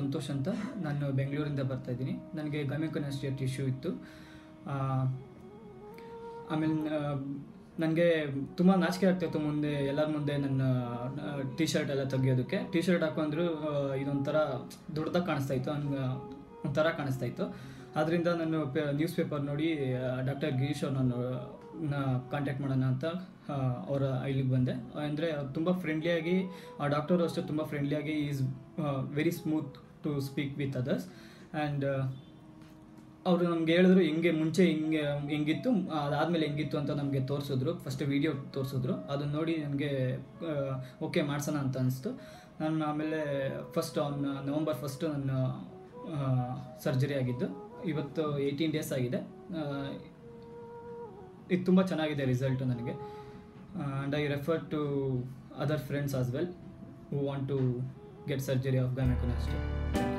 ಸಂತೋಷ್ ಅಂತ ನಾನು ಬೆಂಗಳೂರಿಂದ ಬರ್ತಾ ಇದ್ದೀನಿ ನನಗೆ ಗೈನಕೋನಾಸ್ಟಿಯಾ ಟಿಶ್ಯೂ ಇತ್ತು ಆ, ಆಮೇಲೆ ನನಗೆ ತುಂಬ ನಾಚಿಕೆ ಆಗ್ತಾಯಿತ್ತು ಮುಂದೆ ಎಲ್ಲರ ಮುಂದೆ ನನ್ನ ಟಿ ಶರ್ಟ್ ಎಲ್ಲ ತೆಗಿಯೋದಕ್ಕೆ ಟಿ ಶರ್ಟ್ ಹಾಕೊಂಡ್ರು ಆ, ಇದೊಂಥರ ದೊಡ್ಡದಾಗಿ ಕಾಣಿಸ್ತಾ ಇತ್ತು ಹಂಗೆ ಒಂಥರ ಕಾಣಿಸ್ತಾ ಇತ್ತು ಆದ್ದರಿಂದ ನಾನು ನ್ಯೂಸ್ ಪೇಪರ್ ನೋಡಿ ಡಾಕ್ಟರ್ ಗಿರೀಶ್ ಅವ್ರನ್ನ ಕಾಂಟ್ಯಾಕ್ಟ್ ಮಾಡೋಣ ಅಂತ ಆ, ಅವರ ಇಲ್ಲಿಗೆ ಬಂದೆ ಅಂದರೆ ತುಂಬ ಫ್ರೆಂಡ್ಲಿಯಾಗಿ ಆ ಡಾಕ್ಟರು ಅಷ್ಟೇ ತುಂಬ ಫ್ರೆಂಡ್ಲಿಯಾಗಿ is very smooth to speak with others and ಅವರು ನಮ್ಗೆ ಹೇಳಿದ್ರು ಹಿಂಗೆ ಮುಂಚೆ ಹಿಂಗೆ ಹೆಂಗಿತ್ತು ಅದಾದಮೇಲೆ ಹೆಂಗಿತ್ತು ಅಂತ ನಮಗೆ ತೋರಿಸಿದ್ರು ಫಸ್ಟ್ ವಿಡಿಯೋ ತೋರಿಸಿದ್ರು ಅದನ್ನ ನೋಡಿ ನನಗೆ ಓಕೆ ಮಾಡ್ಸೋಣ ಅಂತ ಅನಿಸ್ತು ನಾನು ಆಮೇಲೆ ಫಸ್ಟ್ ಆನ್ ನವಂಬರ್ ಫಸ್ಟು ನನ್ನ ಸರ್ಜರಿ ಆಗಿದ್ದು ಇವತ್ತು ಏಯ್ಟೀನ್ ಡೇಸ್ ಆಗಿದೆ ಆ, ಇದು ತುಂಬ ಚೆನ್ನಾಗಿದೆ ರಿಸಲ್ಟು ನನಗೆ and I refer to other friends as well who want to get surgery of ಗೈನಕೋನಾಸ್ಟಿ